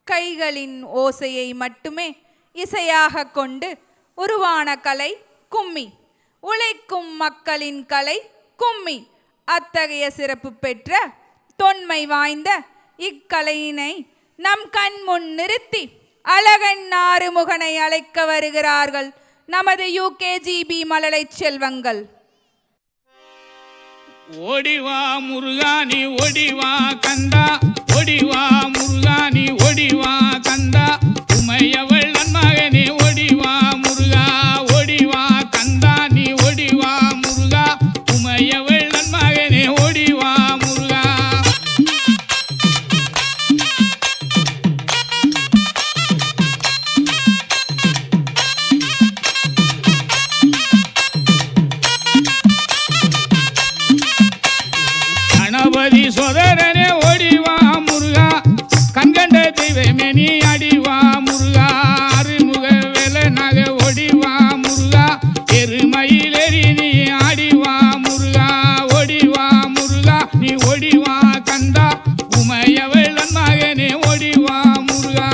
கைகளின் ஓசையை மட்டுமே இசையாக கொண்டு உருவான கலை கும்மி உழைக்கும் மக்களின் கலை கும்மி அத்தகைய சிறப்பு பெற்ற தொன்மை வாய்ந்த இக்கலையினை நம் கண் முன் நிறுத்தி அழகன் ஆறுமுகனை அழைக்க வருகிறார்கள் நமது யூகேஜிபி மழலை செல்வங்கள் ஓடிவா முருகானி ஓடிவா கந்தா ஓடிவா முருகானி ஓடிவா கந்தா உமையவள் நன்மகனே ஓடிவா முருகா ஓடிவா கந்தா நீ ஓடிவா முருகா உமையவள் நன்மகனே ஓடிவா முருகா கணபதி சோதரனே ஓடிவா முருகா கண்கண்ட தெய்வமே நீ அடிவா முருகா அருமுக வேலை நகை ஓடிவா முருகா எருமயிலேறி நீ ஆடிவா முருகா ஓடிவா முருகா நீ ஓடிவா கந்தா உமையவள் மகனே ஓடிவா முருகா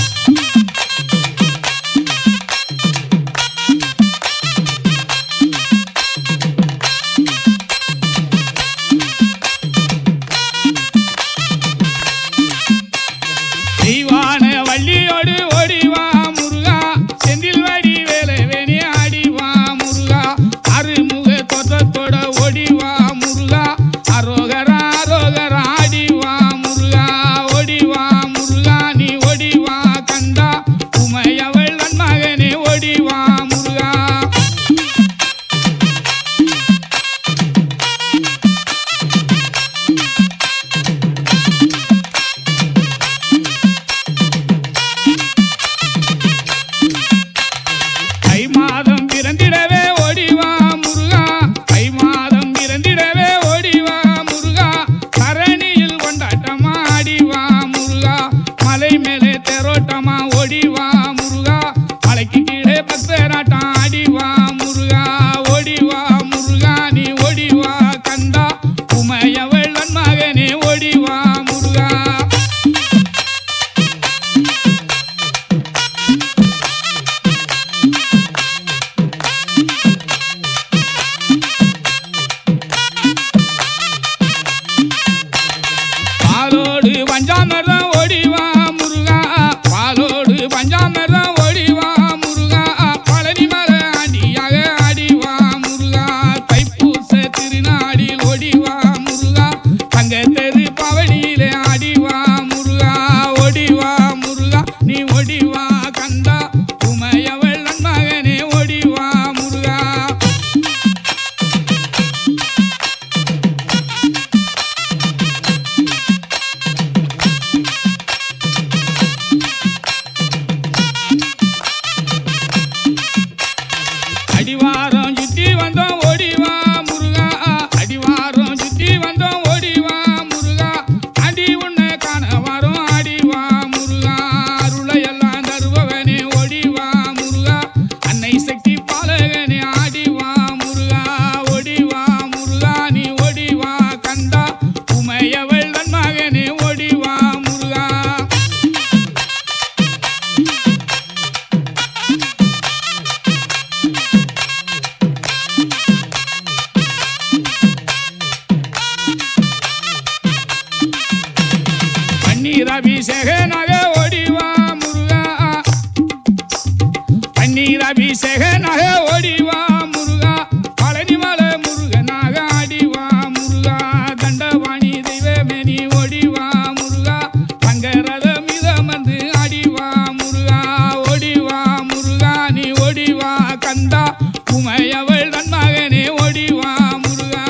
தெய்வான வள்ளியோடு ஓடிவா முருகா செந்தில் வடி வேலை வேணி ஆடிவா முருகா அருமுக தோற்றத்தோட ஓடிவா முருகா அரோகரா அரோகரா ஆடிவா முருகா ஓடிவா முருகா நீ ஓடிவா கந்தா உமையவள் நன்மகனே ஓடிவா முருகா தை மாதம் பிறந்திடவே ஓடிவா முருகா தை மாதம் பிறந்திடவே ஓடிவா முருகா தரணியில் கொண்டாட்டமா ஆடிவா முருகா மலை மேலே தெரோட்டமா ஓடிவா முருகா மலைக்கு கீழே பக்தராட்டம் ஆடிவா முருகா ஓடிவா முருகா நீ ஓடிவா கந்தா உமையவள் மகனே ஓடிவா முருகா பாலோடு பஞ்சாமிர்தம் ஓடிவா முருகா பாலோடு பஞ்சாமிர்தம் ஓடிவா முருகா பழனி மலை ஆண்டியாக ஆடிவா முருகா தைப்பூச திருநாடில் ஓடிவா முருகா தங்க தெரு பவனியிலே ஆடிவா முருகா ஓடிவா முருகா நீ ஓடிவா கந்தா உமையவள் நன்மகனே ஓடிவா முருகா அடிவாரம் சுத்தி வந்தோம் ஓடிவா முருகா அடிவாரம் சுத்தி வந்தோம் ஓடிவா முருகா அடி உன்னை காண வரும் ஆடிவா முருகா அருளையெல்லாம் தருபவனே ஓடிவா முருகா அன்னை சக்தி பாலகனே ஆடிவா முருகா ஓடிவா முருகா நீ ஓடிவா கந்தா உமையவள் மகனே ஓடிவா முருகா பன்னீர் அபிஷேகனாக ஓடிவா முருகா பன்னீர் அபிஷேகனாக ஓடிவா முருகா பழனிமலை முருகனாக ஆடிவா முருகா தண்டவாணி தெய்வமே நீ ஓடிவா முருகா தங்கரத மிதமந்து ஆடிவா முருகா ஓடிவா முருகா நீ ஓடிவா கந்தா உமையவள் நன்மகனே ஓடிவா முருகா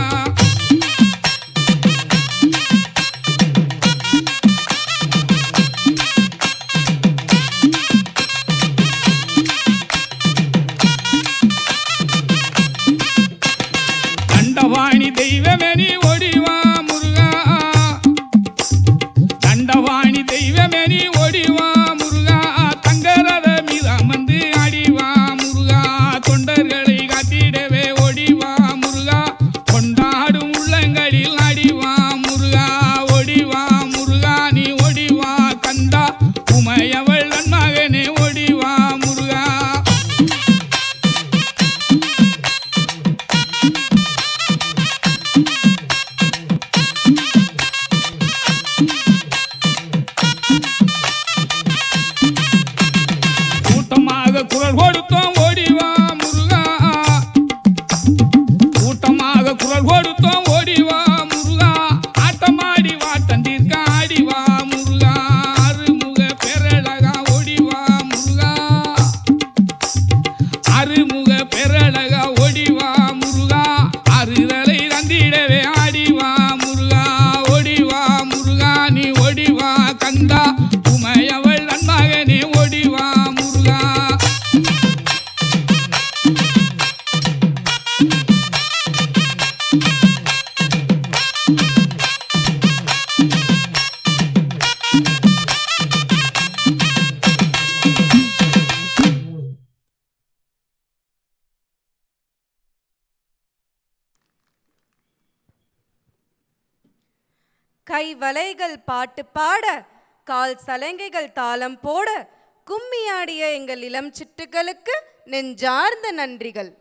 கை வலைகள் பாட்டு பாட கால் சலங்கைகள் தாளம் போட கும்மியாடிய எங்கள் இளம் சிட்டுகளுக்கு நெஞ்சார்ந்த நன்றிகள்